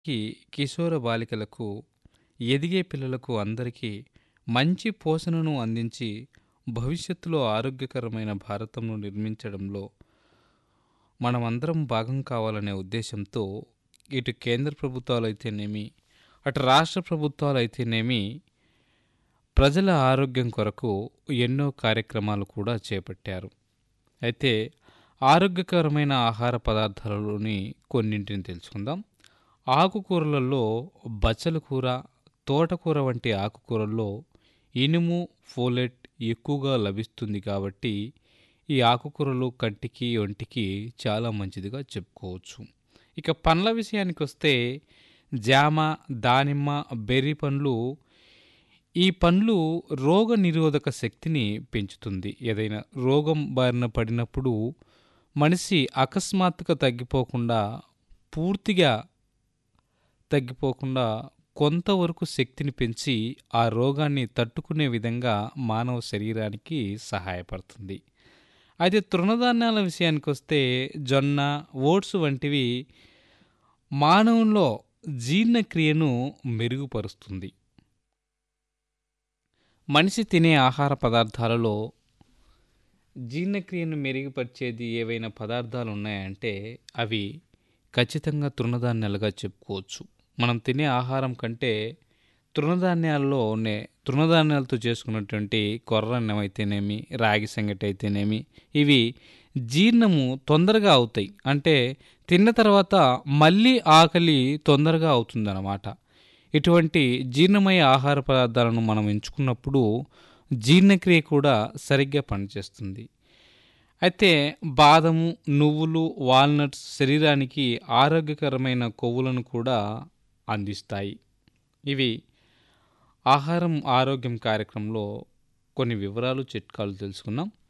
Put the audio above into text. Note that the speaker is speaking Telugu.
కి కిశోర బాలికలకు, ఎదిగే పిల్లలకు అందరికీ మంచి పోషణను అందించి, భవిష్యత్తులో ఆరోగ్యకరమైన భారతంను నిర్మించడంలో మనమందరం భాగం కావాలనే ఉద్దేశంతో ఇటు కేంద్ర ప్రభుత్వాలైతేనేమి, అటు రాష్ట్ర ప్రభుత్వాలైతేనేమి ప్రజల ఆరోగ్యం కొరకు ఎన్నో కార్యక్రమాలు కూడా చేపట్టారు. అయితే ఆరోగ్యకరమైన ఆహార పదార్థాలలోని కొన్నింటిని తెలుసుకుందాం. ఆకుకూరలలో బచ్చల కూర, తోటకూర వంటి ఆకుకూరల్లో ఇనుము, ఫోలేట్ ఎక్కువగా లభిస్తుంది కాబట్టి ఈ ఆకుకూరలు కంటికి, ఒంటికి చాలా మంచిదిగా చెప్పుకోవచ్చు. ఇక పండ్ల విషయానికొస్తే జామ, దానిమ్మ, బెర్రీ పండ్లు ఈ పండ్లు రోగ నిరోధక శక్తిని పెంచుతుంది. ఏదైనా రోగం బారిన పడినప్పుడు మనిషి అకస్మాత్తుగా తగ్గిపోకుండా, పూర్తిగా తగ్గిపోకుండా కొంతవరకు శక్తిని పెంచి ఆ రోగాన్ని తట్టుకునే విధంగా మానవ శరీరానికి సహాయపడుతుంది. అయితే తృణధాన్యాల విషయానికొస్తే జొన్న, ఓట్స్ వంటివి మానవుల్లో జీర్ణక్రియను మెరుగుపరుస్తుంది. మనిషి తినే ఆహార పదార్థాలలో జీర్ణక్రియను మెరుగుపరిచేది ఏవైనా పదార్థాలు ఉన్నాయంటే అవి ఖచ్చితంగా తృణధాన్యాలుగా చెప్పుకోవచ్చు. మనం తినే ఆహారం కంటే తృణధాన్యాల్లోనే తృణధాన్యాలతో చేసుకున్నటువంటి కొర్రన్నం అయితేనేమి, రాగి సంగటి అయితేనేమి ఇవి జీర్ణము తొందరగా అవుతాయి. అంటే తిన్న తర్వాత మళ్ళీ ఆకలి తొందరగా అవుతుందన్నమాట. ఇటువంటి జీర్ణమయ్యే ఆహార పదార్థాలను మనం ఎంచుకున్నప్పుడు జీర్ణక్రియ కూడా సరిగ్గా పనిచేస్తుంది. అయితే బాదము, నువ్వులు, వాల్నట్స్ శరీరానికి ఆరోగ్యకరమైన కొవ్వులను కూడా అందిస్తాయి. ఇవి ఆహారం ఆరోగ్యం కార్యక్రమంలో కొన్ని వివరాలు, చిట్కాలు తెలుసుకున్నాం.